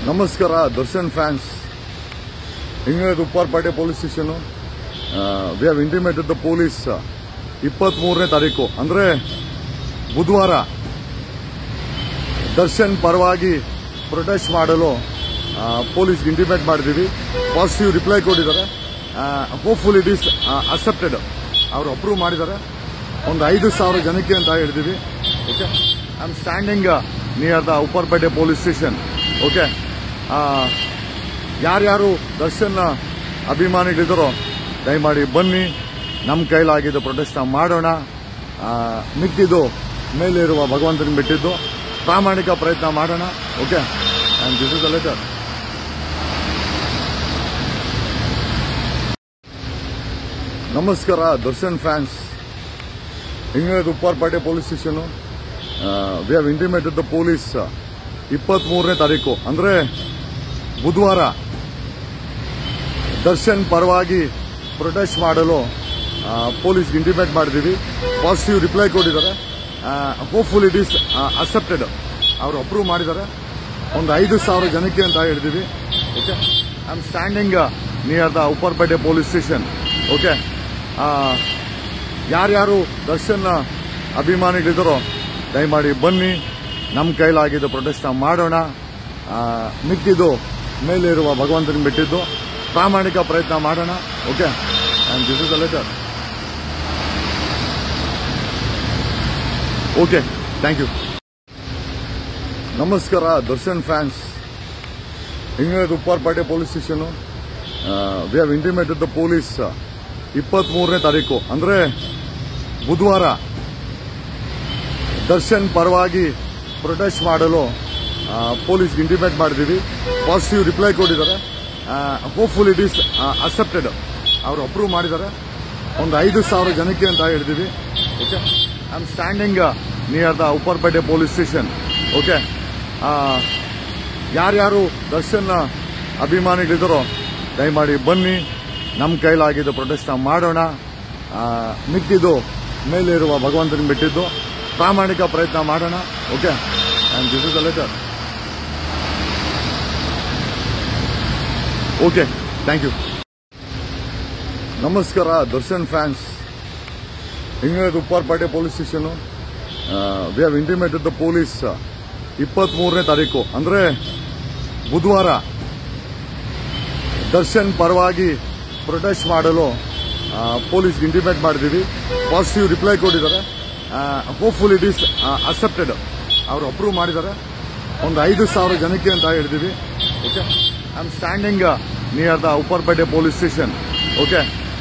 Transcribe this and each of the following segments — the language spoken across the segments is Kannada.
ನಮಸ್ಕಾರ ದರ್ಶನ್ ಫ್ಯಾನ್ಸ್ ಹಿಂಗೇದು Upparpete police station we have intimated the police ಇಪ್ಪತ್ತ್ ಮೂರನೇ ತಾರೀಕು ಅಂದ್ರೆ ಬುಧವಾರ ದರ್ಶನ್ ಪರವಾಗಿ ಪ್ರೊಟೆಸ್ಟ್ ಮಾಡಲು ಪೊಲೀಸ್ ಇಂಟಿಮೇಟ್ ಮಾಡಿದ್ದೀವಿ ಪಾಸಿಟಿವ್ ರಿಪ್ಲೈ ಕೊಟ್ಟಿದ್ದಾರೆ ಹೋಪ್ಫುಲ್ ಇಟ್ ಈಸ್ ಅಕ್ಸೆಪ್ಟೆಡ್ ಅವರು ಅಪ್ರೂವ್ ಮಾಡಿದ್ದಾರೆ ಒಂದು ಐದು ಸಾವಿರ ಜನಕ್ಕೆ ಅಂತ ಹೇಳಿದ್ದೀವಿ okay I am standing near the Upparpete police station okay ಯಾರ್ಯಾರು ದರ್ಶನ್ ಅಭಿಮಾನಿಗಳಿದ್ದಾರೋ ದಯಮಾಡಿ ಬನ್ನಿ ನಮ್ಮ ಕೈಲಾಗಿದ್ದು ಪ್ರೊಟೆಸ್ಟ್ ಮಾಡೋಣ ಆ, ಮಿಕ್ಕಿದ್ದು ಮೇಲಿರುವ ಭಗವಂತನಿಗೆ ಬಿಟ್ಟಿದ್ದು ಪ್ರಾಮಾಣಿಕ ಪ್ರಯತ್ನ ಮಾಡೋಣ okay and this is the letter ನಮಸ್ಕಾರ ದರ್ಶನ್ ಫ್ಯಾನ್ಸ್ ಹಿಂಗೇದು Upparpete police station we have intimated the police ಇಪ್ಪತ್ತ್ ಮೂರನೇ ತಾರೀಕು ಅಂದ್ರೆ ಬುಧವಾರ ದರ್ಶನ್ ಪರವಾಗಿ ಪ್ರೊಟೆಸ್ಟ್ ಮಾಡಲು ಪೊಲೀಸ್ ಇಂಟಿಮೇಟ್ ಮಾಡಿದ್ದೀವಿ ಪಾಸಿಟಿವ್ ರಿಪ್ಲೈ ಕೊಟ್ಟಿದ್ದಾರೆ ಹೋಪ್ಫುಲ್ ಇಟ್ ಈಸ್ ಅಕ್ಸೆಪ್ಟೆಡ್ ಅವರು ಅಪ್ರೂವ್ ಮಾಡಿದ್ದಾರೆ ಒಂದು ಐದು ಸಾವಿರ ಜನಕ್ಕೆ ಅಂತ ಹೇಳಿದ್ದೀವಿ okay I am standing near the Upparpete police station okay ಯಾರ್ಯಾರು ದರ್ಶನ್ ಅಭಿಮಾನಿಗಳಿದ್ದಾರೋ ದಯಮಾಡಿ ಬನ್ನಿ ನಮ್ಮ ಕೈಲಾಗಿದ್ದು ಪ್ರೊಟೆಸ್ಟ್ ಮಾಡೋಣ ಆ, ಮಿಕ್ಕಿದ್ದು ಮೇಲಿರುವ ಭಗವಂತನಿಗೆ ಬಿಟ್ಟಿದ್ದು ಪ್ರಾಮಾಣಿಕ ಪ್ರಯತ್ನ ಮಾಡೋಣ okay and this is the letter okay thank you ನಮಸ್ಕಾರ ದರ್ಶನ್ ಫ್ಯಾನ್ಸ್ ಹಿಂಗೇದು Upparpete police station we have intimated the police ಇಪ್ಪತ್ತ್ ಮೂರನೇ ತಾರೀಕು ಅಂದ್ರೆ ಬುಧವಾರ ದರ್ಶನ್ ಪರವಾಗಿ ಪ್ರೊಟೆಸ್ಟ್ ಮಾಡಲು ಪೊಲೀಸ್ ಇಂಟಿಮೇಟ್ ಮಾಡಿದ್ದೀವಿ ಪಾಸಿಟಿವ್ ರಿಪ್ಲೈ ಕೊಟ್ಟಿದ್ದಾರೆ ಹೋಪ್ಫುಲ್ ಇಟ್ ಈಸ್ ಅಕ್ಸೆಪ್ಟೆಡ್ ಅವರು ಅಪ್ರೂವ್ ಮಾಡಿದ್ದಾರೆ ಒಂದು ಐದು ಸಾವಿರ ಜನಕ್ಕೆ ಅಂತ ಹೇಳಿದ್ದೀವಿ okay I am standing near the Upparpete police station okay ಯಾರ್ಯಾರು ದರ್ಶನ್ ಅಭಿಮಾನಿಗಳಿದ್ದಾರೋ ದಯಮಾಡಿ ಬನ್ನಿ ನಮ್ಮ ಕೈಲಾಗಿದ್ದು ಪ್ರೊಟೆಸ್ಟ್ ಮಾಡೋಣ ಆ, ಮಿಕ್ಕಿದ್ದು ಮೇಲಿರುವ ಭಗವಂತನಿಗೆ ಬಿಟ್ಟಿದ್ದು ಪ್ರಾಮಾಣಿಕ ಪ್ರಯತ್ನ ಮಾಡೋಣ okay and this is the letter okay thank you ನಮಸ್ಕಾರ ದರ್ಶನ್ ಫ್ಯಾನ್ಸ್ ಹಿಂಗೇದು Upparpete police station we have intimated the police ಇಪ್ಪತ್ತ್ ಮೂರನೇ ತಾರೀಕು ಅಂದ್ರೆ ಬುಧವಾರ ದರ್ಶನ್ ಪರವಾಗಿ ಪ್ರೊಟೆಸ್ಟ್ ಮಾಡಲು ಪೊಲೀಸ್ ಇಂಟಿಮೇಟ್ ಮಾಡಿದ್ದೀವಿ ಪಾಸಿಟಿವ್ ರಿಪ್ಲೈ ಕೊಟ್ಟಿದ್ದಾರೆ ಹೋಪ್ಫುಲ್ ಇಟ್ ಈಸ್ ಅಕ್ಸೆಪ್ಟೆಡ್ ಅವರು ಅಪ್ರೂವ್ ಮಾಡಿದ್ದಾರೆ ಒಂದು ಐದು ಸಾವಿರ ಜನಕ್ಕೆ ಅಂತ ಹೇಳಿದ್ದೀವಿ okay I am standing near the Upparpete police station okay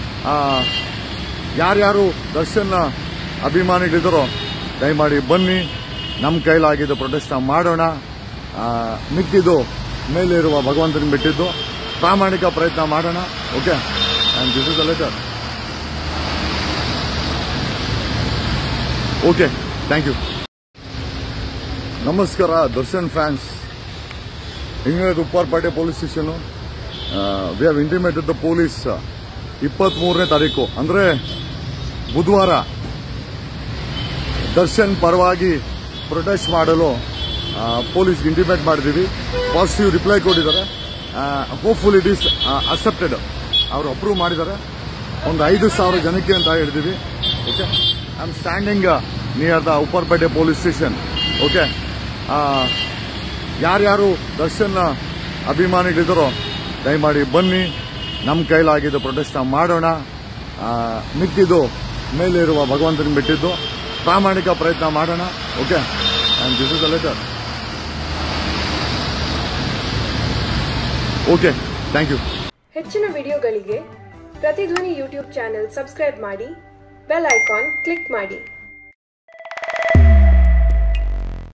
ಯಾರ್ಯಾರು ದರ್ಶನ್ ಅಭಿಮಾನಿಗಳಿದ್ದಾರೋ ದಯಮಾಡಿ ಬನ್ನಿ ನಮ್ಮ ಕೈಲಾಗಿದ್ದು ಪ್ರೊಟೆಸ್ಟ್ ಮಾಡೋಣ ಆ, ಮಿಕ್ಕಿದ್ದು ಮೇಲಿರುವ ಭಗವಂತನಿಗೆ ಬಿಟ್ಟಿದ್ದು ಪ್ರಾಮಾಣಿಕ ಪ್ರಯತ್ನ ಮಾಡೋಣ okay and this is the letter okay thank you ನಮಸ್ಕಾರ ದರ್ಶನ್ ಫ್ಯಾನ್ಸ್ ಹಿಂಗೇದು Upparpete police station we have intimated the police ಇಪ್ಪತ್ತ್ ಮೂರನೇ ತಾರೀಕು ಅಂದ್ರೆ ಬುಧವಾರ ದರ್ಶನ್ ಪರವಾಗಿ ಪ್ರೊಟೆಸ್ಟ್ ಮಾಡಲು ಪೊಲೀಸ್ ಇಂಟಿಮೇಟ್ ಮಾಡಿದ್ದೀವಿ ಪಾಸಿಟಿವ್ ರಿಪ್ಲೈ ಕೊಟ್ಟಿದ್ದಾರೆ ಹೋಪ್ಫುಲ್ ಇಟ್ ಈಸ್ ಅಕ್ಸೆಪ್ಟೆಡ್ ಅವರು ಅಪ್ರೂವ್ ಮಾಡಿದ್ದಾರೆ ಒಂದು ಐದು ಸಾವಿರ ಜನಕ್ಕೆ ಅಂತ ಹೇಳಿದ್ದೀವಿ okay I am standing near the Upparpete police station okay ಯಾರ್ಯಾರು ದರ್ಶನ್ ಅಭಿಮಾನಿಗಳಿದ್ದಾರೋ ದಯಮಾಡಿ ಬನ್ನಿ ನಮ್ಮ ಕೈಲಾಗಿದ್ದು ಪ್ರೊಟೆಸ್ಟ್ ಮಾಡೋಣ ಆ, ಮಿಕ್ಕಿದ್ದು ಮೇಲಿರುವ ಭಗವಂತನಿಗೆ ಬಿಟ್ಟಿದ್ದು ಪ್ರಾಮಾಣಿಕ ಪ್ರಯತ್ನ ಮಾಡೋಣ okay and this is the letter okay thank you ಹೆಚ್ಚಿನ ವಿಡಿಯೋಗಳಿಗೆ ಪ್ರತಿಧ್ವನಿ ಯೂಟ್ಯೂಬ್ ಚಾನೆಲ್ ಸಬ್ಸ್ಕ್ರೈಬ್ ಮಾಡಿ ಬೆಲ್ ಐಕಾನ್ ಕ್ಲಿಕ್ ಮಾಡಿ